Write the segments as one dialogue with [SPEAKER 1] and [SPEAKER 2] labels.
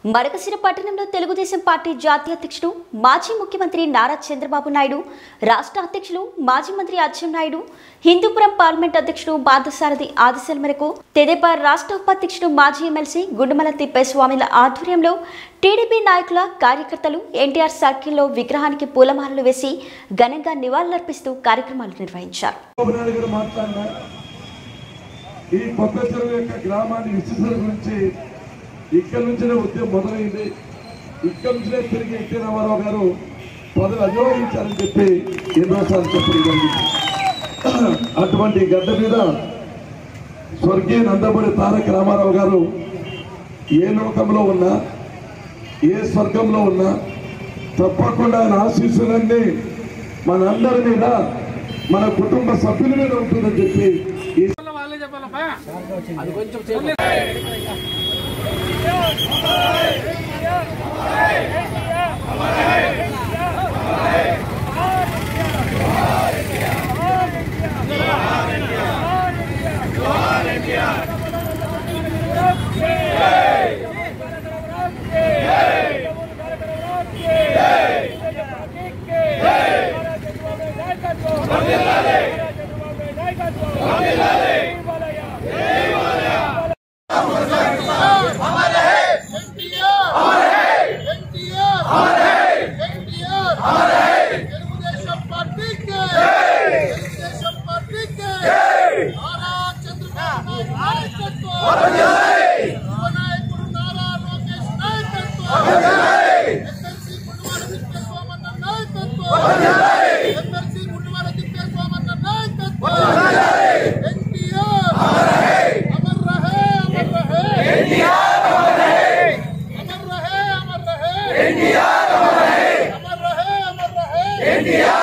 [SPEAKER 1] మరకసిర పట్టణంలో తెలుగుదేశం పార్టీ జాతీయ అధ్యక్షుడు మాజీ ముఖ్యమంత్రి నారా చంద్రబాబు నాయుడు రాష్ట్ర అధ్యక్షులు మాజీ మంత్రి అచ్చెన్నాయుడు హిందూపురం పార్లమెంట్ అధ్యక్షుడు బాధసారథి ఆదేశాల మేరకు తెదేపా రాష్ట్ర ఉపాధ్యక్షుడు మాజీ ఎమ్మెల్సీ గుండుమల తిప్పేస్వామిల ఆధ్వర్యంలో టీడీపీ నాయకుల కార్యకర్తలు ఎన్టీఆర్ సర్కిల్లో విగ్రహానికి పూలమాలలు వేసి ఘనంగా నివాళులర్పిస్తూ కార్యక్రమాలు నిర్వహించారు
[SPEAKER 2] చంద్రబాబు నాయుడు గారు మాట్లాడినా ఈ కొత్త చెరువు యొక్క గ్రామాన్ని విస్తృత గురించి ఇక్కడి నుంచినే ఉద్యమం మొదలైంది ఇక్కడి నుంచినే తిరిగి ఎన్టీ రామారావు గారు పదవి అధిరోహించారని చెప్పి ఎన్నోసార్లు చెప్పడం జరిగింది అటువంటి గడ్డ మీద స్వర్గీయ నందమూరి తారక రామారావు గారు ఏ లోకంలో ఉన్నా ఏ స్వర్గంలో ఉన్నా తప్పకుండా ఆయన ఆశీస్సులన్నీ మనందరి మీద మన కుటుంబ సభ్యుల మీద ఉంటుందని చెప్పి ఈ
[SPEAKER 3] వాళ్ళే చెప్పాలప్పా అది కొంచెం
[SPEAKER 4] తెలుగుదేశం పార్టీకి తెలుగుదేశం పార్టీకి నారా చంద్రబాబు నాయుడు నాయకత్వం యువ నాయకుడు నారా లోకేష్ నాయకత్వం ఎమ్మెల్సీ గుండువాడ తిప్పేస్వామన్న నాయకత్వం ఎమ్మెల్సీ గుండువాడ తిప్పేస్వామన్న నాయకత్వం ఎన్టీఆర్ అమర్ రహే అమర్ రహే అమర్ రహే అమర్ రహే అమర్ రహే అమర్ రహే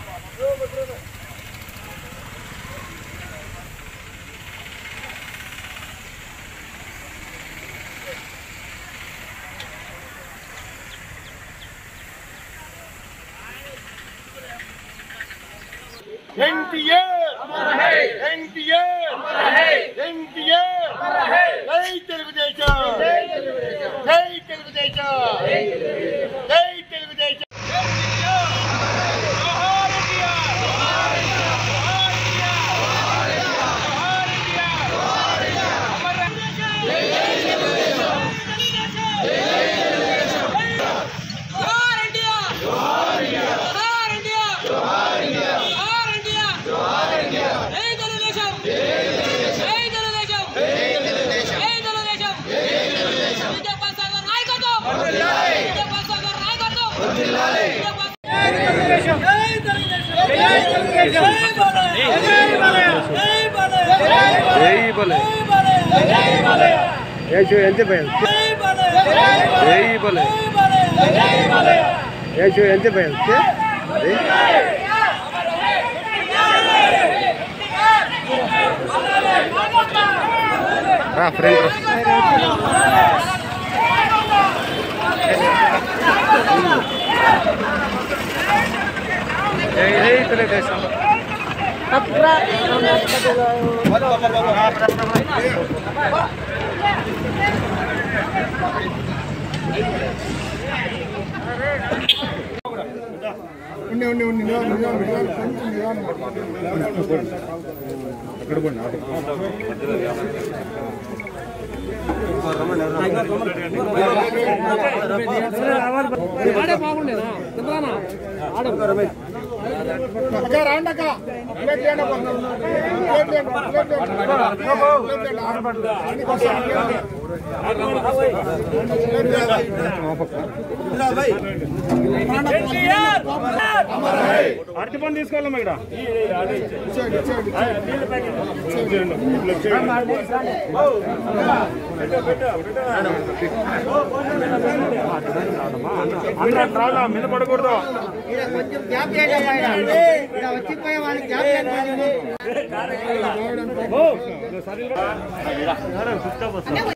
[SPEAKER 3] ఎన్టీఆర్ ఎన్టీఆర్ ఎన్టీఆర్ జై తెలుగుదేశం జై తెలుగుదేశం జై తెలుగుదేశం
[SPEAKER 5] జోహార్ ఇండియా జోహార్ ఇండియా జోహార్ ఇండియా జోహార్ ఇండియా జోహార్ ఇండియా జోహార్ ఇండియా జై తెలుగుదేశం జై తెలుగుదేశం జై తెలుగుదేశం జై తెలుగుదేశం జై తెలుగుదేశం జై తెలుగుదేశం విజయపాసాగర్ నాయకత్వం వర్ధిల్లాలి విజయపాసాగర్ నాయకత్వం వర్ధిల్లాలి జై తెలుగుదేశం జై తెలుగుదేశం జై తెలుగుదేశం జై బలయ జై బలయ జై బలయ జై బలయ
[SPEAKER 3] ఏచు ఎంత భయం
[SPEAKER 5] జై బలయ జై బలయ జై బలయ
[SPEAKER 3] ఏచు ఎంత భయం రా ఫ్రెండ్ జై తెలుగుదేశం అరటి పండు తీసుకోవాలమ్మా ఇక్కడ నీళ్ళ ప్యాకెట్ అందరూ రాలా మీద పడకూడదు ఓ, సరే